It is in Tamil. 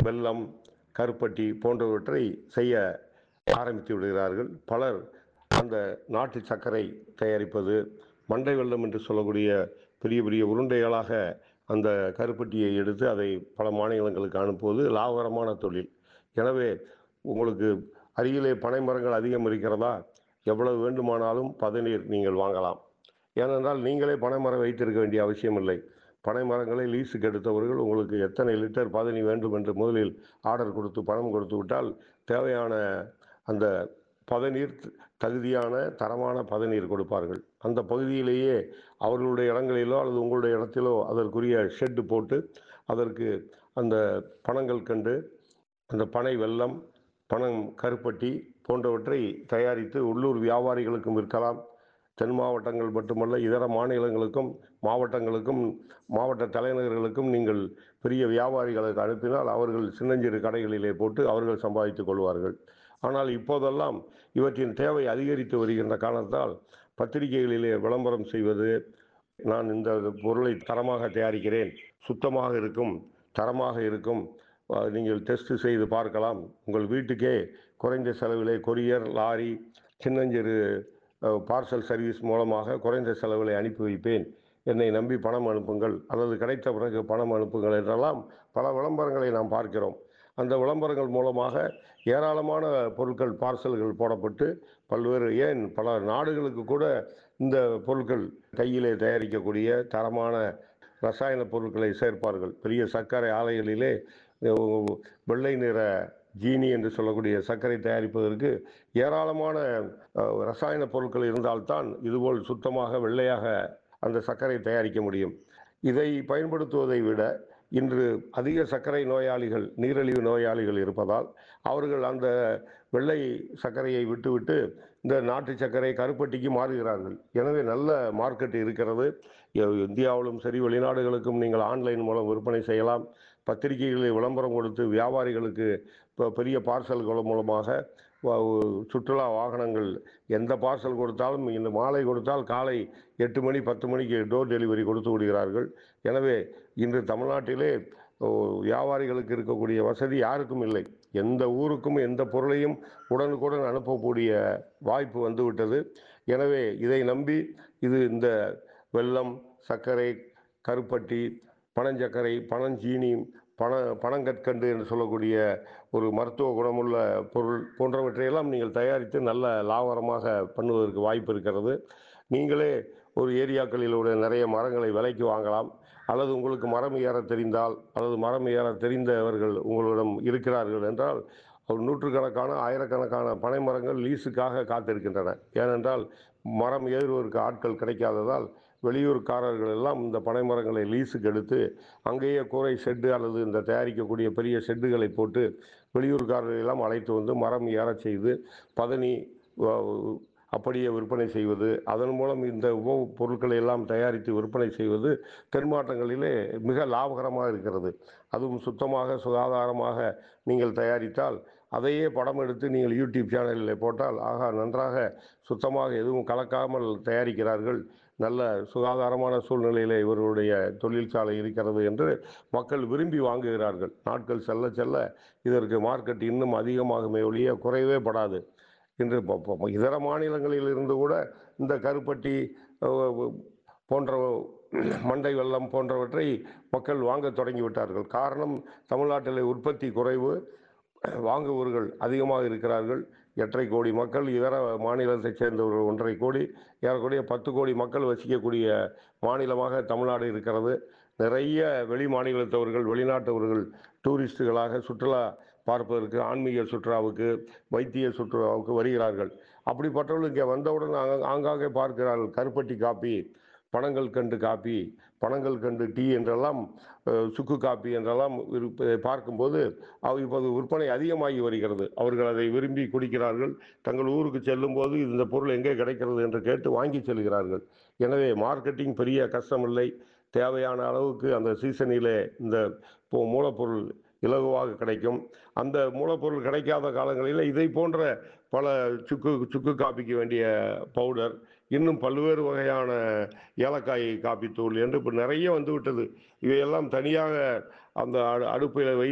வெல்லம் கருப்பட்டி போன்றவற்றை செய்ய ஆரம்பித்து விடுகிறார்கள் பலர் அந்த நாட்டு சர்க்கரை தயாரிப்பது மண்டை வெல்லம் என்று சொல்லக்கூடிய பெரிய பெரிய உருண்டைகளாக அந்த கருப்பட்டியை எடுத்து அதை பல மாநிலங்களுக்கு அனுப்புவது லாபகரமான தொழில் எனவே உங்களுக்கு அருகிலே பனை மரங்கள் அதிகம் இருக்கிறதா எவ்வளவு வேண்டுமானாலும் பதநீர் நீங்கள் வாங்கலாம் ஏனென்றால் நீங்களே பனை மரம் வைத்திருக்க வேண்டிய அவசியம் இல்லை பனை மரங்களை லீஸுக்கு எடுத்தவர்கள் உங்களுக்கு எத்தனை லிட்டர் பதனி வேண்டும் என்று முதலில் ஆர்டர் கொடுத்து பணம் கொடுத்து விட்டால் தேவையான அந்த பதநீர் தகுதியான தரமான பதநீர் கொடுப்பார்கள் அந்த பகுதியிலேயே அவர்களுடைய இடங்களிலோ அல்லது உங்களுடைய இடத்திலோ அதற்குரிய ஷெட்டு போட்டு அதற்கு அந்த பணங்கள் கண்டு அந்த பனை வெல்லம் பணம் கருப்பட்டி போன்றவற்றை தயாரித்து உள்ளூர் வியாபாரிகளுக்கும் விற்கலாம் தென் மாவட்டங்கள் மட்டுமல்ல இதர மாநிலங்களுக்கும் மாவட்டங்களுக்கும் மாவட்ட தலைநகர்களுக்கும் நீங்கள் பெரிய வியாபாரிகளுக்கு அனுப்பினால் அவர்கள் சின்னஞ்சிறு கடைகளிலே போட்டு அவர்கள் சம்பாதித்துக் கொள்வார்கள் ஆனால் இப்போதெல்லாம் இவற்றின் தேவை அதிகரித்து வருகின்ற காரணத்தால் பத்திரிகைகளிலே விளம்பரம் செய்வது நான் இந்த பொருளை தரமாக தயாரிக்கிறேன் சுத்தமாக இருக்கும் தரமாக இருக்கும் அஹ், நீங்கள் டெஸ்ட் செய்து பார்க்கலாம் உங்கள் வீட்டுக்கே குறைந்த செலவிலே கொரியர் லாரி சின்னஞ்சிறு பார்சல் சர்வீஸ் மூலமாக குறைந்த செலவிலே அனுப்பி வைப்பேன் என்னை நம்பி பணம் அனுப்புங்கள் அல்லது கிடைத்த பிறகு பணம் அனுப்புங்கள் என்றெல்லாம் பல விளம்பரங்களை நாம் பார்க்கிறோம் அந்த விளம்பரங்கள் மூலமாக ஏராளமான பொருட்கள் பார்சல்கள் போடப்பட்டு பல்வேறு ஏன் பல நாடுகளுக்கு கூட இந்த பொருட்கள் கையிலே தயாரிக்கக்கூடிய தரமான ரசாயன பொருட்களை சேர்ப்பார்கள் பெரிய சர்க்கரை ஆலைகளிலே அஹ், வெள்ளை நிற ஜீனி என்று சொல்லக்கூடிய சர்க்கரை தயாரிப்பதற்கு ஏராளமான அஹ், ரசாயன பொருட்கள் இருந்தால்தான் இதுபோல் சுத்தமாக வெள்ளையாக அந்த சர்க்கரை தயாரிக்க முடியும் இதை பயன்படுத்துவதை விட இன்று அதிக சர்க்கரை நோயாளிகள் நீரிழிவு நோயாளிகள் இருப்பதால் அவர்கள் அந்த வெள்ளை சர்க்கரையை விட்டுவிட்டு இந்த நாட்டு சர்க்கரை கருப்பட்டிக்கு மாறுகிறார்கள் எனவே நல்ல மார்க்கெட் இருக்கிறது இ- இந்தியாவிலும் சரி வெளிநாடுகளுக்கும் நீங்கள் ஆன்லைன் மூலம் விற்பனை செய்யலாம் பத்திரிகைகளில் விளம்பரம் கொடுத்து வியாபாரிகளுக்கு இப்போ பெரிய பார்சல்கள் மூலமாக வ- சுற்றுலா வாகனங்கள் எந்த பார்சல் கொடுத்தாலும் இந்த மாலை கொடுத்தால் காலை எட்டு மணி பத்து மணிக்கு டோர் டெலிவரி கொடுத்து விடுகிறார்கள் எனவே இன்று தமிழ்நாட்டிலே ஓ, வியாபாரிகளுக்கு இருக்கக்கூடிய வசதி யாருக்கும் இல்லை எந்த ஊருக்கும் எந்த பொருளையும் உடனுக்குடன் அனுப்பக்கூடிய வாய்ப்பு வந்துவிட்டது எனவே இதை நம்பி இது இந்த வெல்லம் சர்க்கரை கருப்பட்டி பனஞ்சர்க்கரை பனஞ்சீனி பன பனங்கற்கண்டு என்று சொல்லக்கூடிய ஒரு மருத்துவ குணமுள்ள பொருள் போன்றவற்றையெல்லாம் நீங்கள் தயாரித்து நல்ல லாபகரமாக பண்ணுவதற்கு வாய்ப்பு இருக்கிறது நீங்களே ஒரு ஏரியாக்களில் உள்ள நிறைய மரங்களை விலைக்கு வாங்கலாம் அல்லது உங்களுக்கு மரம் ஏற தெரிந்தால் அல்லது மரம் ஏற தெரிந்தவர்கள் உங்களிடம் இருக்கிறார்கள் என்றால் ஒரு நூற்றுக்கணக்கான ஆயிரக்கணக்கான பனை மரங்கள் லீஸுக்காக காத்திருக்கின்றன ஏனென்றால் மரம் ஏறுவதற்கு ஆட்கள் கிடைக்காததால் வெளியூர்காரர்கள் எல்லாம் இந்த பனை மரங்களை லீஸுக்கு எடுத்து அங்கேயே கூரை ஷெட்டு அல்லது இந்த தயாரிக்கக்கூடிய பெரிய ஷெட்டுகளை போட்டு வெளியூர்காரர்களை எல்லாம் அழைத்து வந்து மரம் ஏறச் செய்து பதனி வ- அப்படியே விற்பனை செய்வது அதன் மூலம் இந்த உணவுப் பொருட்களை எல்லாம் தயாரித்து விற்பனை செய்வது தென் மாவட்டங்களிலே மிக லாபகரமாக இருக்கிறது அதுவும் சுத்தமாக சுகாதாரமாக நீங்கள் தயாரித்தால் அதையே படம் எடுத்து நீங்கள் யூடியூப் சேனலில் போட்டால் ஆகா நன்றாக சுத்தமாக எதுவும் கலக்காமல் தயாரிக்கிறார்கள் நல்ல சுகாதாரமான சூழ்நிலையில் இவர்களுடைய தொழிற்சாலை இருக்கிறது என்று மக்கள் விரும்பி வாங்குகிறார்கள் நாட்கள் செல்ல செல்ல இதற்கு மார்க்கெட் இன்னும் அதிகமாகுமே ஒழிய குறைவே படாது இன்று ப- ப- இதர மாநிலங்களில் இருந்து கூட இந்த கருப்பட்டி அஹ், போன்ற மண்டை வெல்லம் போன்றவற்றை மக்கள் வாங்க தொடங்கிவிட்டார்கள் காரணம் தமிழ்நாட்டில் உற்பத்தி குறைவு வாங்குபவர்கள் அதிகமாக இருக்கிறார்கள் எட்டரை கோடி மக்கள் இதர மாநிலத்தைச் சேர்ந்தவர்கள் ஒன்றரை கோடி ஏறக்குறைய பத்து கோடி மக்கள் வசிக்கக்கூடிய மாநிலமாக தமிழ்நாடு இருக்கிறது நிறைய வெளி மாநிலத்தவர்கள் வெளிநாட்டவர்கள் டூரிஸ்டுகளாக சுற்றுலா பார்ப்பதற்கு ஆன்மீக சுற்றுலாவுக்கு வைத்திய சுற்றுலாவுக்கு வருகிறார்கள் அப்படிப்பட்டவர்கள் இங்கே வந்தவுடன் ஆங்க- ஆங்காங்கே பார்க்கிறார்கள் கருப்பட்டி காப்பி பனங்கள் கண்டு காப்பி பனங்கள் கண்டு டீ என்றெல்லாம் அஹ், சுக்கு காப்பி என்றெல்லாம் இருப்ப- பார்க்கும்போது அவ் இப்போது விற்பனை அதிகமாகி வருகிறது அவர்கள் அதை விரும்பி குடிக்கிறார்கள் தங்கள் ஊருக்கு செல்லும்போது இந்த பொருள் எங்கே கிடைக்கிறது என்று கேட்டு வாங்கி செல்கிறார்கள் எனவே மார்க்கெட்டிங் பெரிய கஷ்டமில்லை தேவையான அளவுக்கு அந்த சீசனிலே இந்த பொ- மூலப்பொருள் இலகுவாக கிடைக்கும் அந்த மூலப்பொருள் கிடைக்காத காலங்களில் இதை போன்ற பல சுக்கு சுக்கு காப்பிக்கு வேண்டிய பவுடர் இன்னும் பல்வேறு வகையான ஏலக்காய் காப்பி தூள் என்று இப்போ நிறைய வந்து விட்டது இவையெல்லாம் தனியாக அந்த அடு அடுப்பில் வை